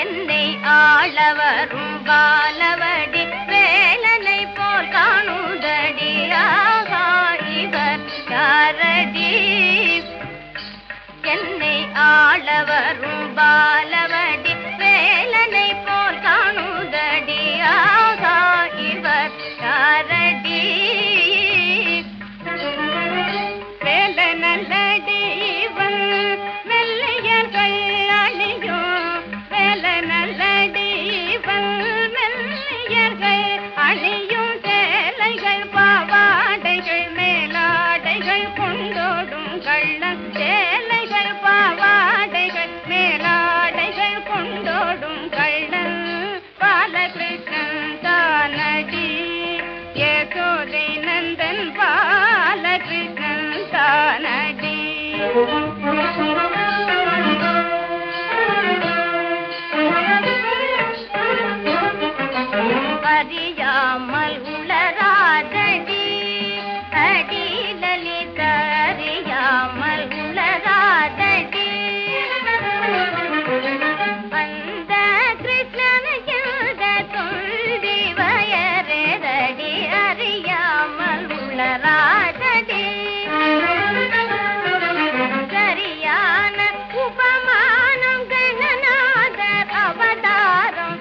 என்னை ஆளவரும் பாலவடி வேலனை போல் காணுதடி ஆகா இவர் யாரடி என்னை ஆளவரும் பாலவடி வேலனை போல் காணுதடி ஆகா இவர் யாரடி வேல நல்லடி இவன் மெல்லையர்கள் அணியும் வேல நல்லடி இவன் மெல்லையர்கள் அணியும் சேலைகள் பாவாடைகள் மேலாடைகள் கொண்டோடும் கள்ளன் சேலைகள் பாவாடைகள் மேலாடைகள் கொண்டோடும் கள்ளன் பாலகிருஷ்ணன் தானடி யசோதை நந்தன் பாலகிருஷ்ணன் தானடி அறியாமல் உளராதடி அடி லலித அறியாமல் உளராதடி அந்த கிருஷ்ணனுக்கிந்த துந்தி வயரடி அறியாமல் உளராதடி சரியான உபமானம் கணநாதர் அவதாரம்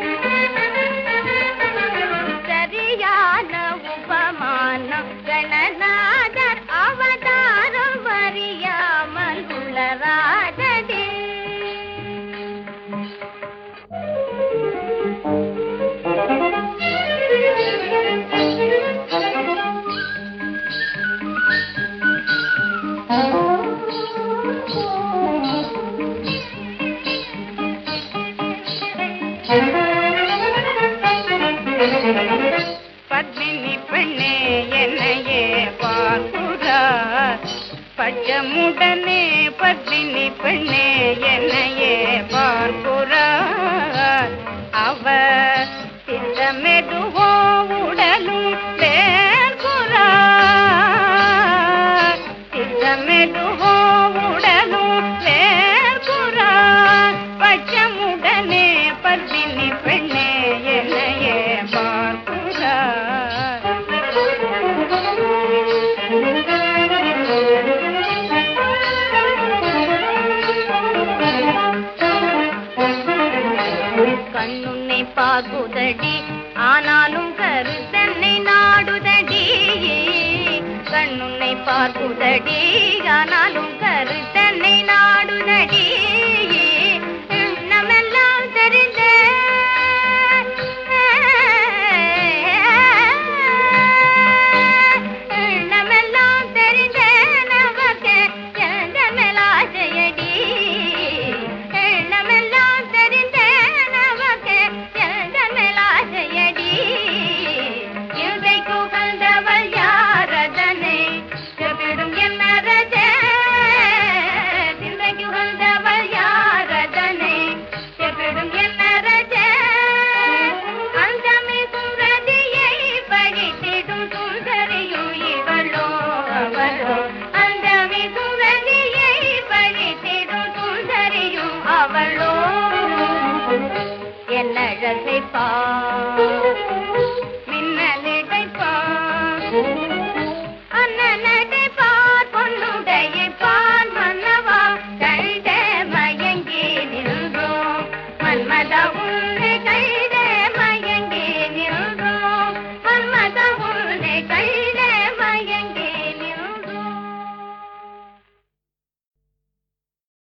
சரியான உபமானம் கணநாதர் அவதாரம் அறியாமல் உளராதடி பத்மினி பெண்ணே என்னையே பார்க்குறார் பச்சமுடனே பத்மினி பெண்ணே என்னையே பார்க்குறார் அவர் இந்த மெதுவோ உடலும் வேர்க்குறார் இந்த மெதுவோ உடலும் வேர்க்குறார் பச்சமுடனே பத்மினி பெண்ணே என்னையே கண்ணுன்னை பார்க்குதடி ஆனாலும் கருத்தன்னை நாடுதடி கண்ணுன்னை பார்க்குதடி ஆனாலும் கருத்தன்னை நாடுதடி